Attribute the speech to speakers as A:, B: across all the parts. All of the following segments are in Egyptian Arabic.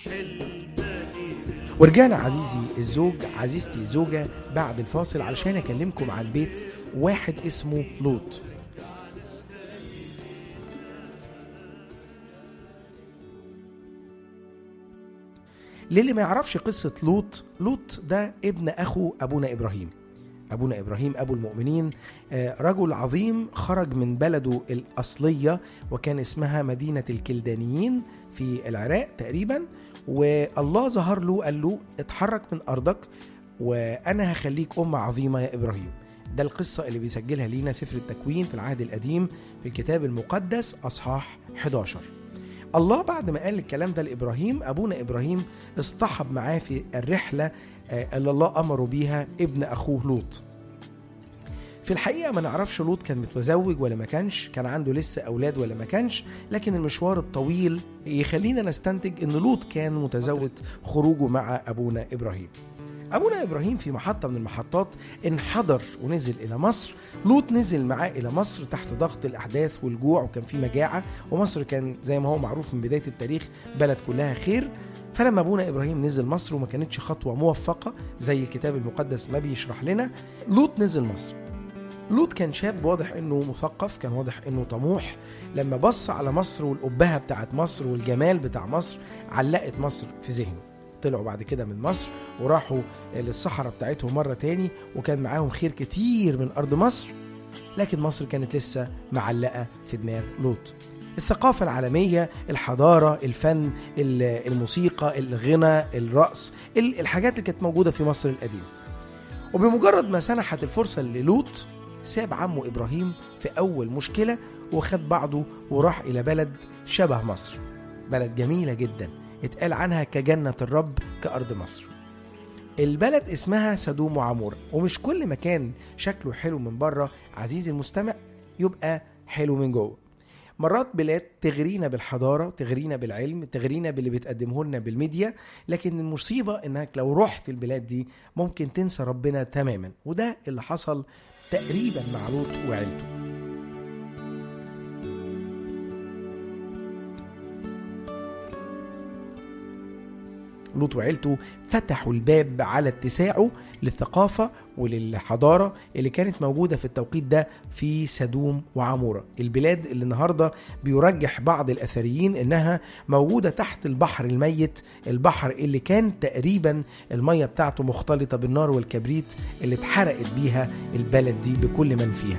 A: ورجعنا عزيزي الزوج عزيزتي الزوجة بعد الفاصل علشان أكلمكم عن بيت واحد اسمه لوط للي ما يعرفش قصة لوط لوط ده ابن أخو أبونا إبراهيم أبونا إبراهيم أبو المؤمنين آه، رجل عظيم خرج من بلده الأصلية وكان اسمها مدينة الكلدانيين في العراق تقريبا والله ظهر له قال له اتحرك من أرضك وأنا هخليك أمة عظيمة يا إبراهيم ده القصة اللي بيسجلها لينا سفر التكوين في العهد القديم في الكتاب المقدس أصحاح 11 الله بعد ما قال الكلام ده لإبراهيم أبونا إبراهيم اصطحب معاه في الرحلة آه، اللي الله أمره بيها ابن أخوه لوط في الحقيقة ما نعرفش لوط كان متزوج ولا ما كانش كان عنده لسه أولاد ولا ما كانش لكن المشوار الطويل يخلينا نستنتج أن لوط كان متزوج خروجه مع أبونا إبراهيم أبونا إبراهيم في محطة من المحطات انحدر ونزل إلى مصر لوط نزل معاه إلى مصر تحت ضغط الأحداث والجوع وكان في مجاعة ومصر كان زي ما هو معروف من بداية التاريخ بلد كلها خير فلما ابونا ابراهيم نزل مصر وما كانتش خطوه موفقه زي الكتاب المقدس ما بيشرح لنا لوط نزل مصر لوط كان شاب واضح انه مثقف كان واضح انه طموح لما بص على مصر والأبهة بتاعت مصر والجمال بتاع مصر علقت مصر في ذهنه طلعوا بعد كده من مصر وراحوا للصحراء بتاعتهم مرة تاني وكان معاهم خير كتير من أرض مصر لكن مصر كانت لسه معلقة في دماغ لوط الثقافة العالمية الحضارة الفن ال- الموسيقى الغنى الرقص ال- الحاجات اللي كانت موجودة في مصر القديمة وبمجرد ما سنحت الفرصة للوط ساب عمه إبراهيم في أول مشكلة وخد بعضه وراح إلى بلد شبه مصر بلد جميلة جدا اتقال عنها كجنة الرب كأرض مصر البلد اسمها سدوم وعمورة ومش كل مكان شكله حلو من بره عزيزي المستمع يبقى حلو من جوه مرات بلاد تغرينا بالحضاره تغرينا بالعلم تغرينا باللي بتقدمه لنا بالميديا لكن المصيبه انك لو رحت البلاد دي ممكن تنسى ربنا تماما وده اللي حصل تقريبا مع لوط وعيلته لوط وعيلته فتحوا الباب على اتساعه للثقافة وللحضارة اللي كانت موجودة في التوقيت ده في سدوم وعمورة البلاد اللي النهاردة بيرجح بعض الأثريين إنها موجودة تحت البحر الميت البحر اللي كان تقريبا المية بتاعته مختلطة بالنار والكبريت اللي اتحرقت بيها البلد دي بكل من فيها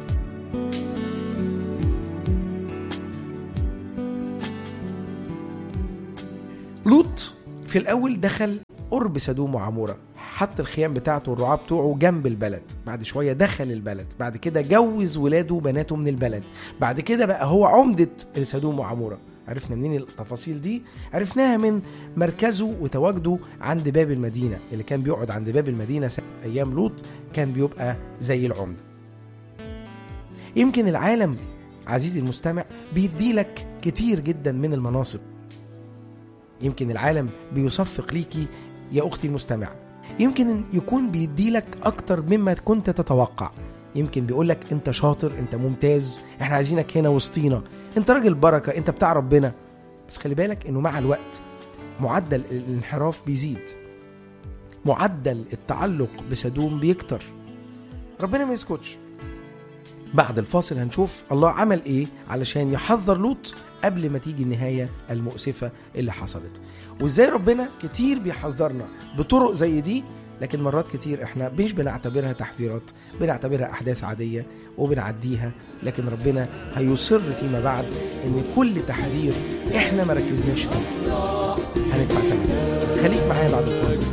A: لوط في الأول دخل قرب سدوم وعمورة حط الخيام بتاعته والرعاة بتوعه جنب البلد بعد شوية دخل البلد بعد كده جوز ولاده وبناته من البلد بعد كده بقى هو عمدة سدوم وعمورة عرفنا منين التفاصيل دي عرفناها من مركزه وتواجده عند باب المدينة اللي كان بيقعد عند باب المدينة سنة أيام لوط كان بيبقى زي العمدة يمكن العالم عزيزي المستمع بيديلك كتير جدا من المناصب يمكن العالم بيصفق ليكي يا أختي المستمعة يمكن يكون بيديلك أكتر مما كنت تتوقع يمكن بيقولك أنت شاطر أنت ممتاز إحنا عايزينك هنا وسطينا أنت راجل بركة أنت بتاع ربنا بس خلي بالك أنه مع الوقت معدل الانحراف بيزيد معدل التعلق بسدوم بيكتر ربنا ما يسكتش بعد الفاصل هنشوف الله عمل ايه علشان يحذر لوط قبل ما تيجي النهاية المؤسفة اللي حصلت وازاي ربنا كتير بيحذرنا بطرق زي دي لكن مرات كتير احنا مش بنعتبرها تحذيرات بنعتبرها احداث عادية وبنعديها لكن ربنا هيصر فيما بعد ان كل تحذير احنا ما ركزناش فيه هندفع ثمنه خليك معايا بعد الفاصل